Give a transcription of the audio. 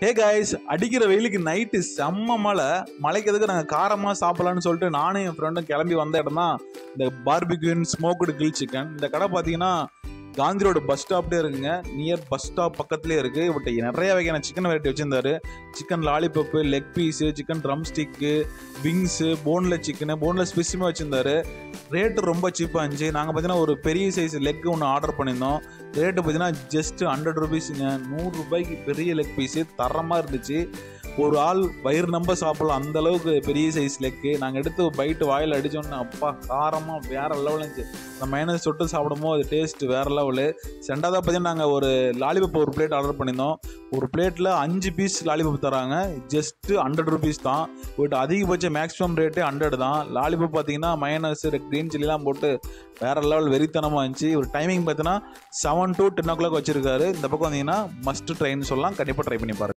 hey guys அடிக்கிற வெயிலுக்கு night செம்ம மழை மழைக்கு எதுக்கு நாங்கள் காரமாக சாப்பிடலான்னு சொல்லிட்டு நானும் என் ஃப்ரெண்டும் கிளம்பி வந்த இடம் தான் இந்த பார்பிக்யூன் ஸ்மோக்குடு கில் சிக்கன் இந்த கடை பார்த்தீங்கன்னா காந்தி ரோடு பஸ் ஸ்டாப்லேயே இருக்குங்க நியர் பஸ் ஸ்டாப் பக்கத்துலேயே இருக்குது இவட்ட நிறைய வகையான சிக்கன் வெரைட்டி வச்சுருந்தாரு chicken lollipop leg piece chicken drumstick wings boneless chicken boneless ஃபிஷ்ஷுமே வச்சுருந்தாரு ரேட்டு ரொம்ப சீப்பாக இருந்துச்சு நாங்கள் பார்த்தீங்கன்னா ஒரு பெரிய சைஸ் லெக் ஒன்று ஆர்டர் பண்ணியிருந்தோம் ரேட்டு பார்த்தீங்கன்னா ஜஸ்ட் ஹண்ட்ரட் ருபீஸுங்க நூறுரூபாய்க்கு பெரிய லெக் பீஸு தரமாக இருந்துச்சு ஒரு ஆள் வயிறு நம்ப சாப்பிடலாம் அந்த அளவுக்கு பெரிய சைஸ் லெக்கு நாங்கள் எடுத்து பைட்டு வாயில் அடித்தோன்னே அப்பா காரமாக வேற லெவல் இருந்துச்சு அந்த மைனஸ் சொட்டு சாப்பிடும்போது அது டேஸ்ட் வேற லெவலு ரெண்டாவதாக பார்த்தீங்கன்னா நாங்கள் ஒரு லாலிபப் ஒரு பிளேட் ஆர்டர் பண்ணியிருந்தோம் ஒரு பிளேட்டில் அஞ்சு பீஸ் லாலிபப் தராங்க ஜஸ்ட்டு ஹண்ட்ரட் ருபீஸ் தான் பட் அதிகபட்ச மேக்ஸிமம் ரேட்டே ஹண்ட்ரட் தான் லாலிபப் பார்த்தீங்கன்னா மைனஸ் க்ரீன் சில்லிலாம் போட்டு வேற லெவல் வெறித்தனமாக இருந்துச்சு ஒரு டைமிங் பார்த்தீங்கன்னா seven to ten o'clock வச்சிருக்காரு இந்த பக்கம் வந்தீங்கன்னா மஸ்ட் ட்ரைன்னு சொல்லலாம் கண்டிப்பாக ட்ரை பண்ணி பாருங்க